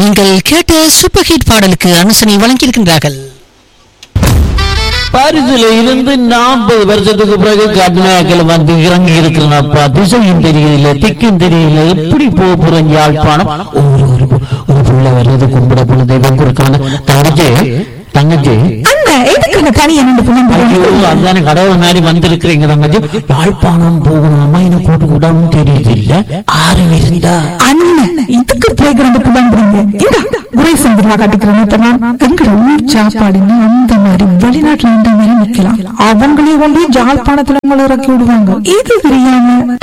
நீங்கள் கேட்ட super hit பாடலுக்கு அனுசனை வழங்கியிருக்கின்றார்கள் பாரிஸ்ல இருந்து நாற்பது வருஷத்துக்கு பிறகு கர்நாடகில் வந்து இறங்கி இருக்கிறனப்பா திசையும் தெரியல திக்கும் தெரியல எப்படி போக போறேன் யாழ்ப்பாணம் ஒரு ஒரு ஒரு புள்ள வர்றது கும்பிட போல தெய்வம் கொடுக்கான தங்கச்சி தங்கச்சி அங்க எதுக்கு தனி என்ன புலம்புறீங்க ஐயோ அதான கடவுள் மாதிரி வந்திருக்கிறீங்க தங்கச்சி யாழ்ப்பாணம் போகணுமா எனக்கு கூட்டு கூடாமல் தெரியுது இல்ல ஆறு இருந்தா அண்ணன் இதுக்கு போய் கிடந்து புலம்புறீங்க இந்த உரை சந்திரா காட்டிக்கிறேன் எங்கட ஊர் சாப்பாடுன்னு அந்த மாதிரி வெளிநாட்டுல இந்த மாதிரி நிக்கலாம் அவங்களே கொண்டு ஜாழ்ப்பாணத்துல உங்களை இறக்கி விடுவாங்க இது தெரியாம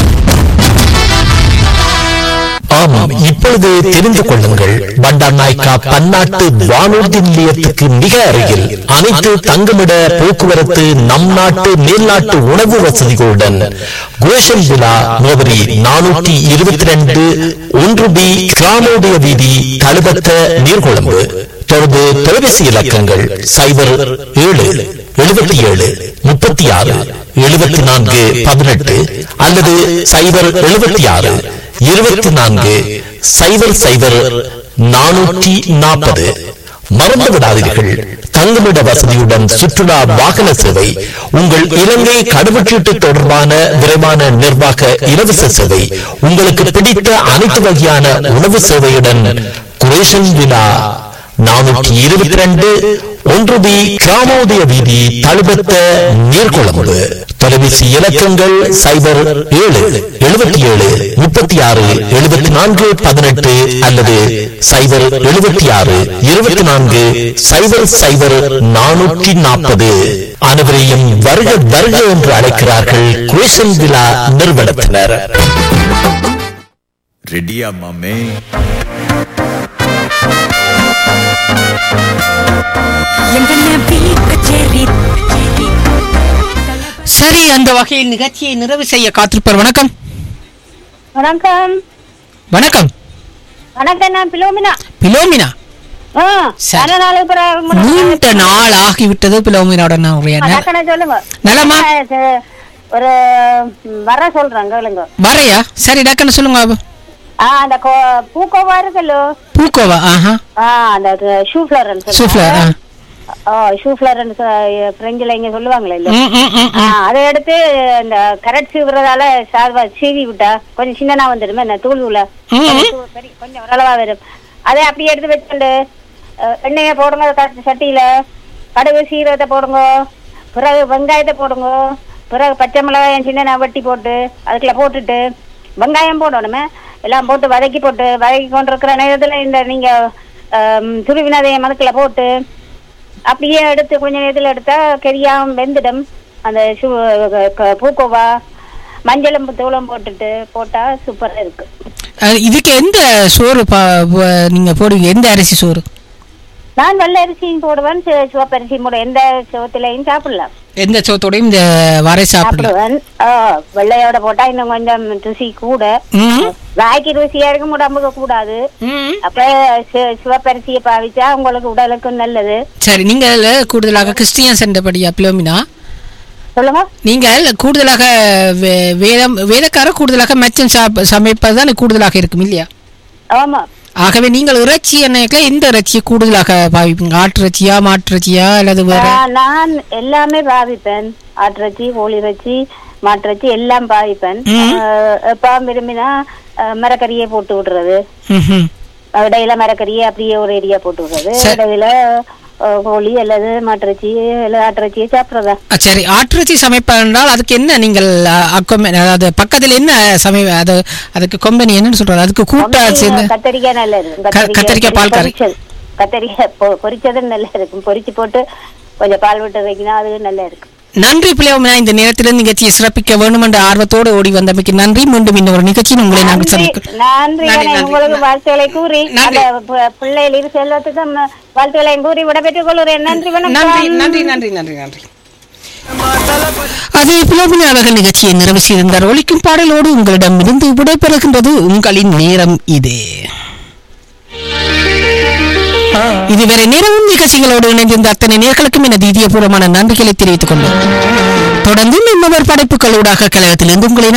ஆமாம் இப்பொழுது தெரிந்து கொள்ளுங்கள் பண்டார் நாய்க்கா பன்னாட்டு வானூர்தி நிலையத்துக்கு மிக அருகில் அனைத்து தங்குமிட போக்குவரத்து நம் நாட்டு மேல்நாட்டு உணவு வசதிகளுடன் குரேஷன் விழா முகவரி நானூற்றி இருபத்தி ரெண்டு ஒன்று பி கிராமோதய வீதி தழுபத்த நீர்கொழும்பு தொடர்பு தொலைபேசி இலக்கங்கள் சைபர் ஏழு எழுபத்தி ஏழு முப்பத்தி ஆறு எழுபத்தி நான்கு பதினெட்டு அல்லது சைபர் எழுபத்தி ஆறு இருபத்தி நான்கு சைபர் சைபர் நானூற்றி நாற்பது மறந்து விடாதீர்கள் தங்குமிட வசதியுடன் சுற்றுலா வாகன சேவை உங்கள் இலங்கை கடவுச்சீட்டு தொடர்பான விரைவான நிர்வாக இலவச சேவை உங்களுக்கு பிடித்த அனைத்து வகையான உணவு சேவையுடன் குரேஷன் விழா நானூற்றி இருபத்தி ரெண்டு ஒன்று பி கிராமோதய வீதி தழுபத்த நீர்கொழும்பு தொலைபேசி இலக்கங்கள் சைபர் ஏழு எழுபத்தி ஏழு முப்பத்தி ஆறு எழுபத்தி நான்கு பதினெட்டு அல்லது சைபர் எழுபத்தி ஆறு இருபத்தி நான்கு சைபர் சைபர் நானூற்றி நாற்பது அனைவரையும் வருக வருக என்று அழைக்கிறார்கள் குரேஷன் விழா நிறுவனத்தினர் ரெடியா மாமே சரி அந்த வகையில் நிகழ்ச்சியை நிறைவு செய்ய காத்திருப்பார் வணக்கம் வணக்கம் வணக்கம் வணக்கம் நான் பிலோமினா பிலோமினா ஆ, சரி. நல்ல நாளுக்கு பிறகு உங்களை நீண்ட நாள் ஆகிவிட்டது பிலோமினாவோட நான் உரையா ந- டக்குனு சொல்லுங்க நலமா? ஆ, ச- ஒரு ம், வர சொல்றேன் கேளுங்க வரையா சரி டக்குன்னு சொல்லுங்க பாபு. ஆ அந்த கோ- பூக்கோவா இருக்குல்லோ பூக்கோவா ஆஹா ஆ அந்த ஷூ ஃபிளர் சூஃப்ளர் ஆ ஆ ஷூ ஃபிளர் பிரெஞ்சில் இங்க சொல்லுவாங்களே இல்ல ம், ம், ம், ஆ, ம். அதை எடுத்து இந்த கரட் சீவுறதால சார்வா சீவி விட்டா கொஞ்சம் சின்னனா வந்துடுமே இந்த தூள் தூள ம், ம். கொஞ்சம் ஓரளவா வரும் அதை அப்படியே எடுத்து வச்சுட்டு அஹ், எண்ணெயை போடுங்க த- சட்டியில கடுகு சீரகத்தை போடுங்க பிறகு வெங்காயத்தை போடுங்க பிறகு பச்சை மிளகாயம் சின்ன வெட்டி போட்டு அதுக்குள்ள போட்டுட்டு வெங்காயம் போடணுமே எல்லாம் போட்டு வதக்கி போட்டு வதக்கி கொண்டிருக்கிற நேரத்துல இந்த நீங்க ஆம், துருவினதையும் அதுக்குள்ள போட்டு அப்படியே எடுத்து கொஞ்ச நேரத்துல எடுத்தா கெரியாம வெந்துடும் அந்த சு க- பூக்கோவா மஞ்சளும் தூளும் போட்டுட்டு போட்டா சூப்பரா இருக்கு அஹ், இதுக்கு எந்த சோறு பா- வ- நீங்க போடுவீங்க எந்த அரிசி சோறு நான் வெள்ளை அரிசியும் போடுவேன் சி- சிவப்பரிசியும் போடுவேன் எந்த சிவத்திலையும் சாப்பிடலாம் எந்த சோத்தோடையும் இந்த வரை சாப்பிடலாம் சாப்பிடுவேன் ஆ, வெள்ளையோட போட்டா இன்னும் கொஞ்சம் ருசி கூட ம். வாய்க்கு ருசியா இருக்கும் உடம்புக்கு கூடாது ம். அப்ப சி- சிவப்பரிசியை பாவிச்சா உங்களுக்கு உடலுக்கும் நல்லது சரி நீங்கள் கூடுதலாக கிறிஸ்டியன் சென்றபடியா பிலோமினா சொல்லுங்க நீங்கள் கூடுதலாக வே- வேதம் வேதக்கார கூடுதலாக மெச்சம் சாப்ப- சமைப்பது தான் கூடுதலாக இருக்கும் இல்லையா ஆமா ஆகவே நீங்கள் இறைச்சி எண்ணெய்க்கு எந்த இறைச்சியை கூடுதலாக பாவிப்பீங்க ஆட்டு இறைச்சியா மாட்டு இறைச்சியா அல்லது வேற ஆ, நான் எல்லாமே பாவிப்பேன் ஆட்டிறைச்சி கோழி இறைச்சி மாட்டிறைச்சி எல்லாம் பாவிப்பேன் ம். எப்ப விரும்பினா ஆ, மரக்கறியை போட்டு விடுறது ம்ஹும். இடையில மரக்கறியை அப்படியே ஒரு ஏரியா போட்டு விடுறது சரி. இடையில ஆ, கோழி அல்லது மாட்டிறைச்சி அல்லது ஆட்டிறைச்சியை சாப்பிடுறதா அ, சரி ஆட்டிறைச்சி சமைப்பதென்றால் அதுக்கு என்ன நீங்கள் அ, அக்கொம்ப அதாவது பக்கத்தில் என்ன சமை அது அதுக்கு கொம்பனி என்னன்னு சொல்றது அதுக்கு கூட்டா சேர்ந்து கத்தரிக்காய் நல்லா இருக்கும் க- கத்தரிக்காய் பால் கறி. பொரிச்சது கத்தரிக்காய் பொ- பொரிச்சது நல்லா இருக்கும் பொரிச்சு போட்டு கொஞ்சம் பால் விட்டு வைக்கினா அது நல்லா இருக்கும் நன்றி பிள்ளைவனா இந்த நேரத்தில் நிகழ்ச்சியை சிறப்பிக்க வேண்டும் என்ற ஆர்வத்தோடு ஓடி வந்தமைக்கு நன்றி மீண்டும் இன்னொரு நிகழ்ச்சியில் உங்களை நாங்கள் நன்றி சந்திக்கிறோம் நன்றி நன்றி, அண்ணே, நன்றி. உங்களுக்கு வாழ்த்துக்களை கூறி நன்றி. அந்த பு- பிள்ளைகள் இரு செல்வத்துக்கும் வாழ்த்துக்களையும் கூறி விடைபெற்றுக் கொள்கிறேன் நன்றி நன்றி வணக்கம் நன்றி நன்றி நன்றி நன்றி அதே பிளவின அழகர் நிகழ்ச்சியை நிறைவு செய்திருந்தார் ஒலிக்கும் பாடலோடு உங்களிடம் இருந்து விடைபெறுகின்றது உங்களின் நேரம் இது இதுவரை நேரமும் நிகழ்ச்சிகளோடு இணைந்திருந்த அத்தனை நேர்களுக்கும் எனது இதயபூர்வமான நன்றிகளை தெரிவித்துக் கொண்டேன் தொடர்ந்து இன்னொரு படைப்புகளூடாக கழகத்திலிருந்து உங்களை